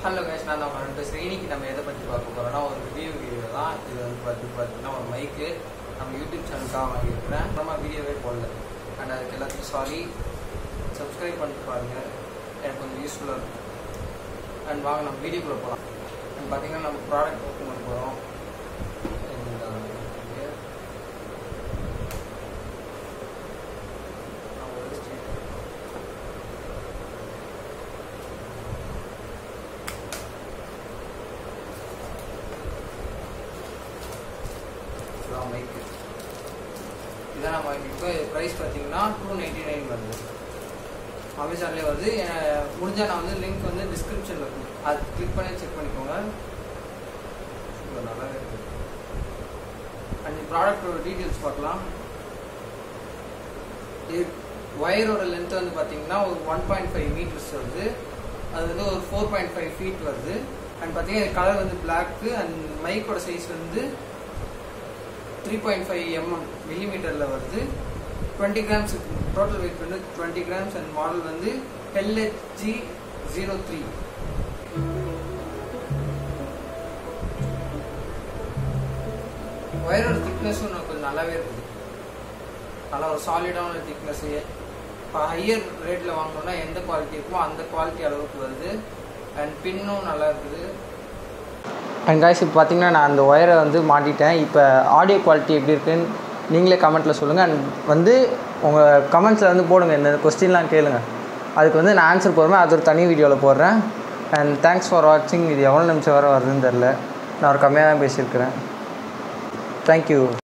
hello cash நான் நம்ம ரெண்டு பேசுகிறேன் இன்னைக்கு நம்ம எதை பற்றி பார்க்க போகிறோம்னா ஒரு ரிவ்யூ வீடியோ தான் இது வந்து பார்த்து பார்த்தீங்கன்னா ஒரு மைக்கு நம்ம யூடியூப் சேனலுக்காக வாங்கியிருக்கிறேன் அப்புறமா வீடியோவே போடல அண்ட் அதுக்கு எல்லாத்துக்கும் சாரி சப்ஸ்கிரைப் பண்ணிட்டு பாருங்க எனக்கு கொஞ்சம் யூஸ்ஃபுல்லாக இருக்கும் அண்ட் வாங்க நம்ம வீடியோக்குள்ளே போகலாம் அண்ட் பார்த்தீங்கன்னா நம்ம ப்ராடக்ட் ஓப்பன் பண்ண போகிறோம் இதுதான் மைக்கு இதான் நம்ம இப்போ ப்ரைஸ் பார்த்தீங்கன்னா டூ நைன்டி நைன் வருது அமேசான்லேயே வருது எ- முடிஞ்சா நான் வந்து லிங்க் வந்து டிஸ்கிரிப்ஷனில் இருக்கும் அது கிளிக் பண்ணி செக் பண்ணிக்கோங்க சூப்பர் நல்லாவே இருக்கு அண்ட் ப்ராடக்டோட டீட்டெயில்ஸ் பார்க்கலாம் இது ஒயரோட லென்த் வந்து பார்த்தீங்கன்னா ஒரு ஒன் பாயிண்ட் ஃபைவ் மீட்டர்ஸ் வருது அது வந்து ஒரு ஃபோர் பாயிண்ட் ஃபைவ் ஃபீட் வருது அண்ட் பார்த்தீங்கன்னா கலர் வந்து பிளாக்கு அண்ட் மைக்கோட சைஸ் வந்து த்ரீ பாயிண்ட் ஃபைவ் எம்எம் மில்லிமீட்டரில் வருது டுவெண்ட்டி கிராம்ஸ் டோட்டல் வெயிட் வந்து டுவெண்ட்டி கிராம்ஸ் அண்ட் மாடல் வந்து எல்ஹெச்ஜி ஜீரோ த்ரீ ஒயரோட திக்னஸும் கொஞ்சம் நல்லாவே இருக்குது நல்லா ஒரு சாலிடான திக்னஸ் இப்போ ஹையர் ரேட்டில் வாங்கணும்னா எந்த குவாலிட்டி இருக்குமோ அந்த குவாலிட்டி அளவுக்கு வருது அண்ட் பின்னும் நல்லா இருக்குது அண்ட் காய்ஸ் இப்போ பார்த்தீங்கன்னா நான் அந்த ஒயரை வந்து மாட்டிட்டேன் இப்போ ஆடியோ குவாலிட்டி எப்படி இருக்குன்னு நீங்களே கமெண்ட்டில் சொல்லுங்கள் அண்ட் வந்து உங்கள் கமெண்ட்ஸில் வந்து போடுங்க இந்த கொஸ்டின்லாம் கேளுங்க அதுக்கு வந்து நான் ஆன்சர் போடுறேன் அது ஒரு தனி வீடியோவில் போடுறேன் அண்ட் தேங்க்ஸ் ஃபார் வாட்சிங் இது எவ்வளோ நிமிஷம் வரை வருதுன்னு தெரில நான் ஒரு கம்மியாக தான் பேசியிருக்கிறேன் தேங்க்யூ